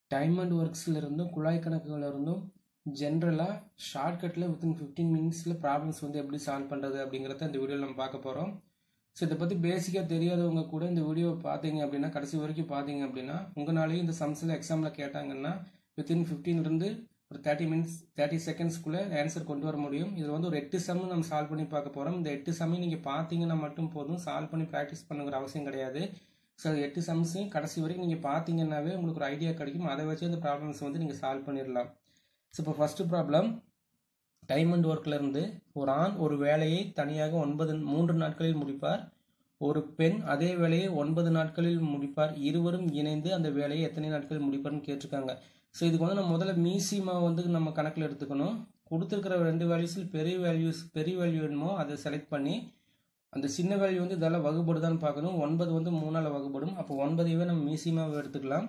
diamond ஒர்க்ஸில் இருந்தும் குழாய் கணக்குகள் இருந்தும் ஜென்ரலாக ஷார்ட்கட்டில் வித்தின் ஃபிஃப்டீன் மினிட்ஸில் ப்ராப்ளம்ஸ் வந்து எப்படி சால்வ் பண்ணுறது அப்படிங்கிறத இந்த வீடியோவில் நம்ம பார்க்க போகிறோம் ஸோ இதை பற்றி பேசிக்காக தெரியாதவங்க கூட இந்த வீடியோவை பார்த்தீங்க அப்படின்னா கடைசி வரைக்கும் பார்த்தீங்க அப்படின்னா உங்களாலேயும் இந்த சம்ஸில் எக்ஸாமில் கேட்டாங்கன்னா வித்தின் ஃபிஃப்டீன்லேருந்து ஒரு தேர்ட்டி மினிட்ஸ் தேர்ட்டி செகண்ட்ஸ்க்குள்ளே ஆன்சர் கொண்டு வர முடியும் இதில் வந்து ஒரு எட்டு சம் நம்ம சால்வ் பண்ணி பார்க்க போகிறோம் இந்த எட்டு சம்மையும் நீங்கள் பார்த்தீங்கன்னா மட்டும் போதும் சால்வ் பண்ணி ப்ராக்டிஸ் பண்ணுங்கிற அவசியம் கிடையாது ஸோ எட்டு சம்ஸையும் கடைசி வரைக்கும் நீங்கள் பார்த்தீங்கன்னாவே உங்களுக்கு ஒரு ஐடியா கிடைக்கும் அதை வச்சு அந்த ப்ராப்ளம்ஸ் வந்து நீங்கள் சால்வ் பண்ணிடலாம் ஸோ இப்போ ஃபஸ்ட்டு ப்ராப்ளம் டைம் அண்ட் ஒர்க்கில் இருந்து ஒரு ஆண் ஒரு வேலையை தனியாக ஒன்பது மூன்று நாட்களில் முடிப்பார் ஒரு பெண் அதே வேலையை ஒன்பது நாட்களில் முடிப்பார் இருவரும் இணைந்து அந்த வேலையை எத்தனை நாட்களில் முடிப்பார்னு கேட்டிருக்காங்க ஸோ இதுக்கு வந்து நம்ம முதல்ல மீசிமா வந்து நம்ம கணக்கில் எடுத்துக்கணும் கொடுத்துருக்கிற ரெண்டு வேல்யூஸில் பெரிய வேல்யூஸ் பெரிய வேல்யூ வேணுமோ அதை செலக்ட் பண்ணி அந்த சின்ன வேல்யூ வந்து இதெல்லாம் வகுப்படுதான்னு பார்க்கணும் ஒன்பது வந்து மூணால் வகுப்படும் அப்போ ஒன்பதையவே நம்ம மீசிமாவை எடுத்துக்கலாம்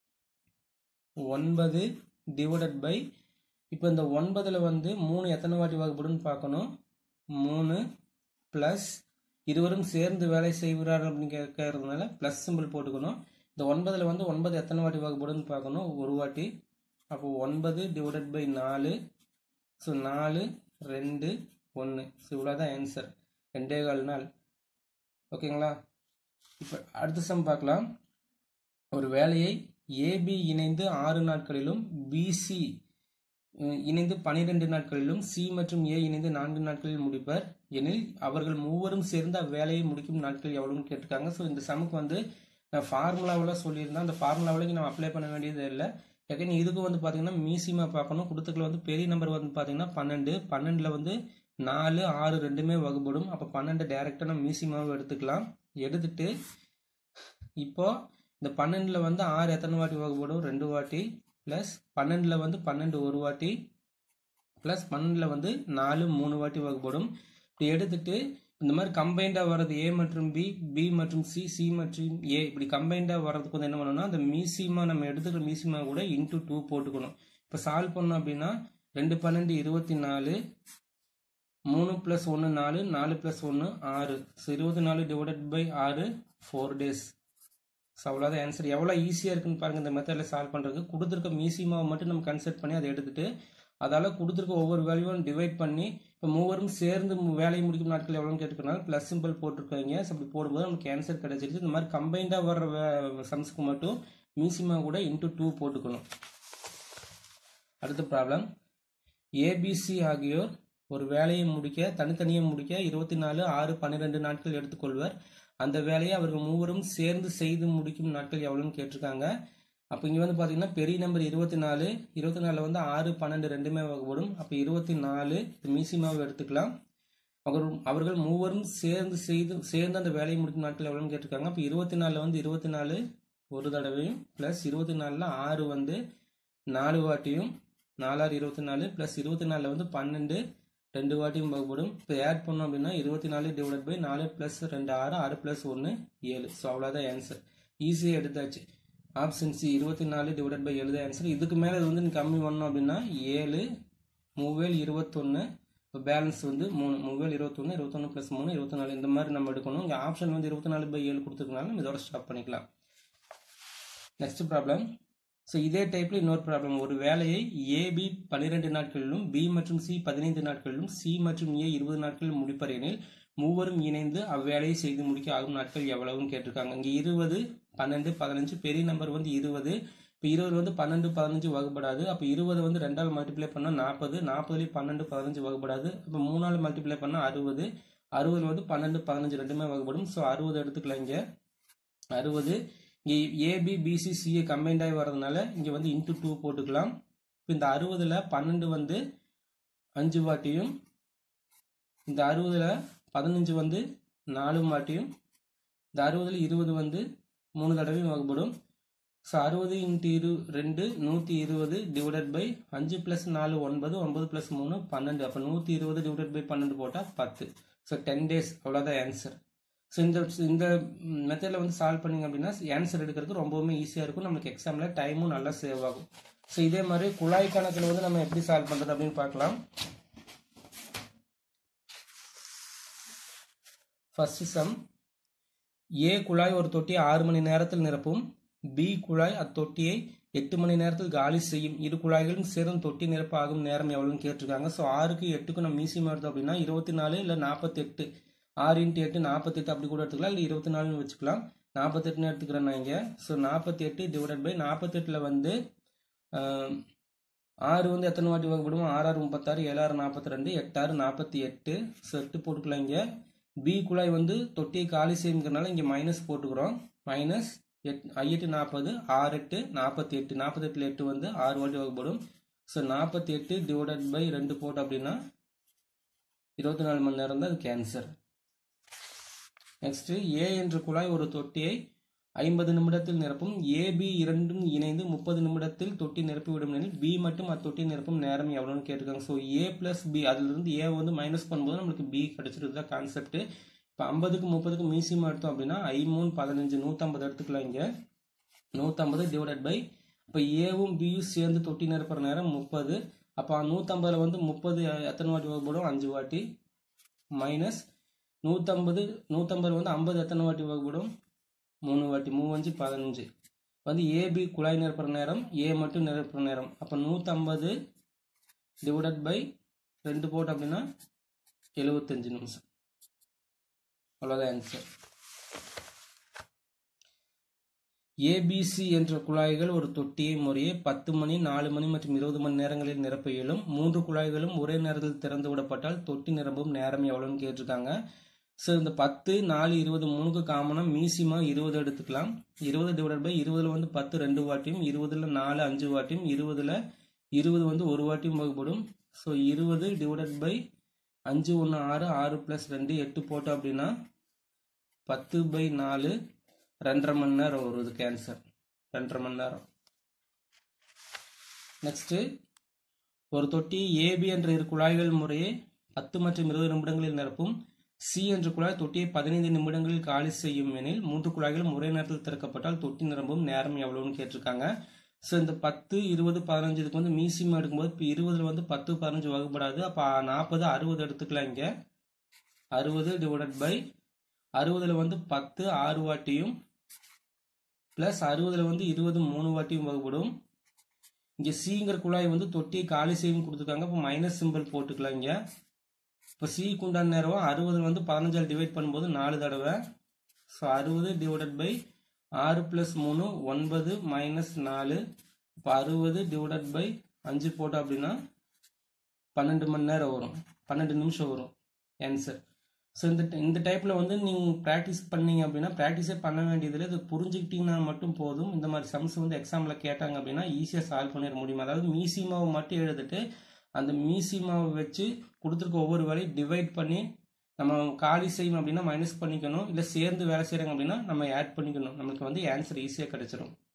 ஒன்பது டிவைடட் பை இப்போ இந்த ஒன்பதில் வந்து மூணு எத்தனை வாட்டி வகுப்படுன்னு பார்க்கணும் மூணு ப்ளஸ் இருவரும் சேர்ந்து வேலை செய்கிறார்கள் அப்படின்னு கேட்கறதுனால ப்ளஸ் சிம்பிள் போட்டுக்கணும் இந்த ஒன்பதில் வந்து ஒன்பது எத்தனை வாட்டி வகுப்படுன்னு பார்க்கணும் ஒரு வாட்டி அப்போ ஒன்பது டிவைடட் பை நாலு ஸோ நாலு ரெண்டு ஒன்று ஸோ இவ்வளோ தான் ஆன்சர் ரெண்டே கால் நாள் ஓகேங்களா இப்போ அடுத்த சம் பார்க்கலாம் ஒரு வேலையை ஏபி இணைந்து ஆறு நாட்களிலும் பிசி இணைந்து பனிரெண்டு நாட்களிலும் சி மற்றும் ஏ இணைந்து நான்கு நாட்களில் முடிப்பர் எனில் அவர்கள் மூவரும் சேர்ந்து அவ்வேலையை முடிக்கும் நாட்கள் எவ்வளோன்னு கேட்டிருக்காங்க ஸோ இந்த சமுக்கு வந்து நான் ஃபார்முலாவில் சொல்லியிருந்தேன் அந்த ஃபார்முலாவில் நம்ம அப்ளை பண்ண வேண்டியது இல்லை ஏற்கனவே இதுக்கு வந்து பார்த்தீங்கன்னா மீசிமா பார்க்கணும் கொடுத்துக்கல வந்து பெரிய நம்பர் வந்து பார்த்தீங்கன்னா பன்னெண்டு பன்னெண்டில் வந்து நாலு ஆறு ரெண்டுமே வகுப்படும் அப்போ பன்னெண்டு டேரெக்டாக நம்ம மீசிமாவை எடுத்துக்கலாம் எடுத்துட்டு இப்போ இந்த பன்னெண்டில் வந்து ஆறு எத்தனை வாட்டி வகுப்படும் ரெண்டு வாட்டி ப்ளஸ் பன்னெண்டில் வந்து பன்னெண்டு ஒரு வாட்டி ப்ளஸ் பன்னெண்டில் வந்து நாலு மூணு வாட்டி வகுப்படும் இப்படி எடுத்துட்டு இந்த மாதிரி கம்பைண்டாக வர்றது ஏ மற்றும் பி பி மற்றும் சி சி மற்றும் ஏ இப்படி கம்பைண்டாக வர்றதுக்கு வந்து என்ன பண்ணணும்னா அந்த மீசிமா நம்ம எடுத்துக்கிற மீசிமா கூட இன்டூ டூ போட்டுக்கணும் இப்போ சால்வ் பண்ணோம் அப்படின்னா ரெண்டு பன்னெண்டு இருபத்தி நாலு மூணு ப்ளஸ் ஒன்று நாலு நாலு ப்ளஸ் ஒன்று ஆறு ஸோ இருபத்தி நாலு டிவைடட் பை ஆறு ஃபோர் டேஸ் ஸோ அவ்வளோதான் ஆன்சர் எவ்வளோ ஈஸியாக இருக்குன்னு பாருங்கள் இந்த மெத்தடில் சால்வ் பண்ணுறதுக்கு கொடுத்துருக்க மீசிமாவை மட்டும் நம்ம கன்சல்ட் பண்ணி அதை எடுத்துகிட்டு அதால் கொடுத்துருக்க ஒவ்வொரு வேல்யூவும் டிவைட் பண்ணி இப்போ மூவரும் சேர்ந்து வேலையை முடிக்கும் நாட்கள் எவ்வளோன்னு கேட்டுக்கனால ப்ளஸ் சிம்பிள் போட்டிருக்காங்க ஸோ அப்படி போடும்போது நமக்கு ஆன்சர் கிடைச்சிருச்சு இந்த மாதிரி கம்பைண்டாக வர்ற சம்ஸ்க்கு மட்டும் மீசிமா கூட இன்ட்டு டூ போட்டுக்கணும் அடுத்த ப்ராப்ளம் ஏபிசி ஆகியோர் ஒரு வேலையை முடிக்க தனித்தனியாக முடிக்க இருபத்தி நாலு ஆறு பன்னிரெண்டு நாட்கள் எடுத்துக்கொள்வர் அந்த வேலையை அவர்கள் மூவரும் சேர்ந்து செய்து முடிக்கும் நாட்கள் எவ்வளோன்னு கேட்டிருக்காங்க அப்போ இங்கே வந்து பார்த்தீங்கன்னா பெரிய நம்பர் இருபத்தி நாலு இருபத்தி நாலில் வந்து ஆறு பன்னெண்டு ரெண்டுமே வகுப்படும் அப்போ இருபத்தி நாலு மீசிமாவை எடுத்துக்கலாம் அவர் அவர்கள் மூவரும் சேர்ந்து செய்து சேர்ந்து அந்த வேலையை முடிக்கும் நாட்கள் எவ்வளோன்னு கேட்டிருக்காங்க அப்போ இருபத்தி நாலில் வந்து இருபத்தி நாலு ஒரு தடவையும் ப்ளஸ் இருபத்தி நாலில் ஆறு வந்து நாலு வாட்டியும் நாலாறு இருபத்தி நாலு ப்ளஸ் இருபத்தி நாலில் வந்து பன்னெண்டு ரெண்டு வாட்டியும் வகுப்படும் இப்போ ஆட் பண்ணோம் அப்படின்னா இருபத்தி நாலு டிவைட் பை நாலு ப்ளஸ் ரெண்டு ஆறு ஆறு ப்ளஸ் ஒன்று ஏழு ஸோ அவ்வளோதான் ஆன்சர் ஈஸியாக எடுத்தாச்சு ஆப்ஷன் சி இருபத்தி நாலு டிவைட் பை ஏழு தான் ஆன்சர் இதுக்கு மேலே இது வந்து கம்மி பண்ணோம் அப்படின்னா ஏழு மூவேல் இருபத்தொன்று இப்போ பேலன்ஸ் வந்து மூணு மூவேல் இருபத்தொன்று இருபத்தொன்று ப்ளஸ் மூணு இருபத்தி நாலு இந்த மாதிரி நம்ம எடுக்கணும் இங்கே ஆப்ஷன் வந்து இருபத்தி நாலு பை ஏழு கொடுத்துருக்கனால நம்ம இதோட ஸ்டாப் பண்ணிக்கலாம் நெக்ஸ்ட் ப்ராப்ளம் ஸோ இதே டைப்பில் இன்னொரு ப்ராப்ளம் ஒரு வேலையை ஏபி பன்னிரெண்டு நாட்களிலும் பி மற்றும் சி பதினைந்து நாட்களிலும் சி மற்றும் ஏ இருபது நாட்களில் முடிப்பர் எனில் மூவரும் இணைந்து அவ்வேலையை செய்து முடிக்க ஆகும் நாட்கள் எவ்வளவுன்னு கேட்டிருக்காங்க இங்கே இருபது பன்னெண்டு பதினஞ்சு பெரிய நம்பர் வந்து இருபது இப்போ இருபது வந்து பன்னெண்டு பதினஞ்சு வகுப்படாது அப்போ இருபது வந்து ரெண்டால் மல்டிப்ளை பண்ணால் நாற்பது நாற்பதுலேயும் பன்னெண்டு பதினஞ்சு வகுப்படாது இப்போ மூணால் மல்டிப்ளை பண்ணால் அறுபது அறுபது வந்து பன்னெண்டு பதினஞ்சு ரெண்டுமே வகுப்படும் ஸோ அறுபது எடுத்துக்கலாம் இங்கே அறுபது இங்கே ஏபி பிசி சிஏ கம்பைண்டாகி வர்றதுனால இங்கே வந்து இன்ட்டு டூ போட்டுக்கலாம் இப்போ இந்த அறுபதில் பன்னெண்டு வந்து அஞ்சு வாட்டியும் இந்த அறுபதில் பதினஞ்சு வந்து நாலு வாட்டியும் இந்த அறுபதில் இருபது வந்து மூணு தடவையும் வகுப்படும் ஸோ அறுபது இன்ட்டு இரு ரெண்டு நூற்றி இருபது டிவைடட் பை அஞ்சு ப்ளஸ் நாலு ஒன்பது ஒன்பது ப்ளஸ் மூணு பன்னெண்டு அப்போ நூற்றி இருபது டிவைடட் பை பன்னெண்டு போட்டால் பத்து ஸோ டென் டேஸ் அவ்வளோதான் ஆன்சர் ஸோ இந்த இந்த மெத்தடில் வந்து சால்வ் பண்ணிங்க அப்படின்னா ஆன்சர் எடுக்கிறதுக்கு ரொம்பவுமே ஈஸியாக இருக்கும் நம்மளுக்கு எக்ஸாமில் டைமும் நல்லா சேவ் ஆகும் ஸோ இதே மாதிரி குழாய் கணக்கில் வந்து நம்ம எப்படி சால்வ் பண்ணுறது அப்படின்னு பார்க்கலாம் ஃபர்ஸ்ட் சம் ஏ குழாய் ஒரு தொட்டி ஆறு மணி நேரத்தில் நிரப்பும் பி குழாய் அத்தொட்டியை எட்டு மணி நேரத்தில் காலி செய்யும் இரு குழாய்களும் சேர்ந்து தொட்டி நிரப்ப ஆகும் நேரம் எவ்வளோன்னு கேட்டிருக்காங்க ஸோ ஆறுக்கு எட்டுக்கு நம்ம மீசியம் எடுத்தோம் அப்படின்னா இருபத்தி நாலு இல்லை நாற்பத்தெட்டு ஆறு இன்ட்டு எட்டு நாற்பத்தெட்டு அப்படி கூட எடுத்துக்கலாம் இல்லை இருபத்தி நாலுன்னு வச்சுக்கலாம் நாற்பத்தெட்டுன்னு எடுத்துக்கிறேன் நான் இங்கே ஸோ நாற்பத்தி எட்டு டிவைடட் பை நாற்பத்தெட்டில் வந்து ஆறு வந்து எத்தனை வாட்டி வகுப்படும் ஆறாறு முப்பத்தாறு ஏழாறு நாற்பத்தி ரெண்டு எட்டாறு நாற்பத்தி எட்டு ஸோ எட்டு போட்டுக்கலாம் இங்கே பி குழாய் வந்து தொட்டியை காலி செய்யுங்கிறனால இங்கே மைனஸ் போட்டுக்கிறோம் மைனஸ் எட் ஐஎட்டு நாற்பது ஆறு எட்டு நாற்பத்தி எட்டு நாற்பத்தெட்டில் எட்டு வந்து ஆறு வாட்டி வகுப்படும் ஸோ நாற்பத்தி எட்டு டிவைடட் பை ரெண்டு போட்டு அப்படின்னா இருபத்தி நாலு மணி நேரம் தான் அது கேன்சர் நெக்ஸ்ட் ஏ என்ற குழாய் ஒரு தொட்டியை ஐம்பது நிமிடத்தில் நிரப்பும் ஏபி இரண்டும் இணைந்து முப்பது நிமிடத்தில் தொட்டி நிரப்பிவிடும் எனில் பி மட்டும் அத்தொட்டி நிரப்பும் நேரம் எவ்வளோன்னு கேட்டிருக்காங்க ஸோ ஏ பிளஸ் பி அதிலிருந்து ஏ வந்து மைனஸ் பண்ணும்போது நம்மளுக்கு பி கிடைச்சிருக்கு தான் கான்செப்ட் இப்போ ஐம்பதுக்கு முப்பதுக்கு மீசியமாக எடுத்தோம் அப்படின்னா ஐ மூணு பதினஞ்சு நூற்றம்பது எடுத்துக்கலாம் இங்கே நூற்றம்பது டிவைடட் பை இப்போ ஏவும் பியும் சேர்ந்து தொட்டி நிரப்புற நேரம் முப்பது அப்போ நூற்றம்பதில் வந்து முப்பது எத்தனை வாட்டி வகுப்படும் அஞ்சு வாட்டி மைனஸ் நூற்றம்பது நூற்றம்பது வந்து ஐம்பது எத்தனை வாட்டி வகுப்படும் மூணு வாட்டி மூவஞ்சு பதினஞ்சு வந்து ஏபி குழாய் நிரப்புற நேரம் ஏ மட்டும் நிரப்புற நேரம் அப்போ நூற்றம்பது டிவைடட் பை ரெண்டு போட்டு அப்படின்னா எழுபத்தஞ்சு நிமிஷம் அவ்வளோதான் ஆன்சர் ஏபிசி என்ற குழாய்கள் ஒரு தொட்டியை முறையே பத்து மணி நாலு மணி மற்றும் இருபது மணி நேரங்களில் நிரப்ப இயலும் மூன்று குழாய்களும் ஒரே நேரத்தில் திறந்து விடப்பட்டால் தொட்டி நிரம்பும் நேரம் எவ்வளோன்னு கேட்டிருக்காங்க ஸோ இந்த பத்து நாலு இருபது மூணுக்கு காமனாக மீசிமா இருபது எடுத்துக்கலாம் இருபது டிவைடட் பை இருபதுல வந்து பத்து ரெண்டு வாட்டியும் இருபதுல நாலு அஞ்சு வாட்டியும் இருபதுல இருபது வந்து ஒரு வாட்டியும் வகுப்படும் ஸோ இருபது டிவைடட் பை அஞ்சு ஒன்று ஆறு ஆறு ப்ளஸ் ரெண்டு எட்டு போட்டோம் அப்படின்னா பத்து பை நாலு ரெண்டரை மணி நேரம் வருது கேன்சர் ரெண்டரை மணி நேரம் நெக்ஸ்ட்டு ஒரு தொட்டி ஏபி என்ற இரு குழாய்கள் முறையே பத்து மற்றும் இருபது நிமிடங்களில் நிரப்பும் சி என்ற குழாய் தொட்டியை பதினைந்து நிமிடங்களில் காலி செய்யும் எனில் மூன்று குழாய்களும் ஒரே நேரத்தில் திறக்கப்பட்டால் தொட்டி நிரம்பும் நேரம் எவ்வளோன்னு கேட்டிருக்காங்க ஸோ இந்த பத்து இருபது பதினஞ்சு இதுக்கு வந்து மீசியம் எடுக்கும்போது இப்போ இருபதுல வந்து பத்து பதினஞ்சு வகுப்படாது அப்போ நாற்பது அறுபது எடுத்துக்கலாம் இங்கே அறுபது டிவைடட் பை அறுபதுல வந்து பத்து ஆறு வாட்டியும் ப்ளஸ் அறுபதுல வந்து இருபது மூணு வாட்டியும் வகுப்படும் இங்கே சிங்கிற குழாய் வந்து தொட்டியை காலி செய்யும் கொடுத்துருக்காங்க இப்போ மைனஸ் சிம்பிள் போட்டுக்கலாம் இங்கே இப்போ சிக்கு உண்டான நேரம் அறுபது வந்து பதினஞ்சால் டிவைட் பண்ணும்போது நாலு தடவை ஸோ அறுபது டிவைடட் பை ஆறு ப்ளஸ் மூணு ஒன்பது மைனஸ் நாலு இப்போ அறுபது டிவைடட் பை அஞ்சு போட்டோம் அப்படின்னா பன்னெண்டு மணி நேரம் வரும் பன்னெண்டு நிமிஷம் வரும் ஆன்சர் ஸோ இந்த இந்த டைப்பில் வந்து நீங்கள் ப்ராக்டிஸ் பண்ணீங்க அப்படின்னா ப்ராக்டிஸே பண்ண வேண்டியதில்லை இது புரிஞ்சுக்கிட்டீங்கன்னா மட்டும் போதும் இந்த மாதிரி சம்ஸ் வந்து எக்ஸாமில் கேட்டாங்க அப்படின்னா ஈஸியாக சால்வ் பண்ணிட முடியும் அதாவது மீசிமாவை மட்டும் எழுதிட்டு அந்த மீசிமாவை வச்சு கொடுத்துருக்க ஒவ்வொரு வேலையும் டிவைட் பண்ணி நம்ம காலி செய்யணும் அப்படின்னா மைனஸ் பண்ணிக்கணும் இல்லை சேர்ந்து வேலை செய்கிறாங்க அப்படின்னா நம்ம ஆட் பண்ணிக்கணும் நம்மளுக்கு வந்து ஆன்சர் ஈஸியாக கிடைச்சிரும்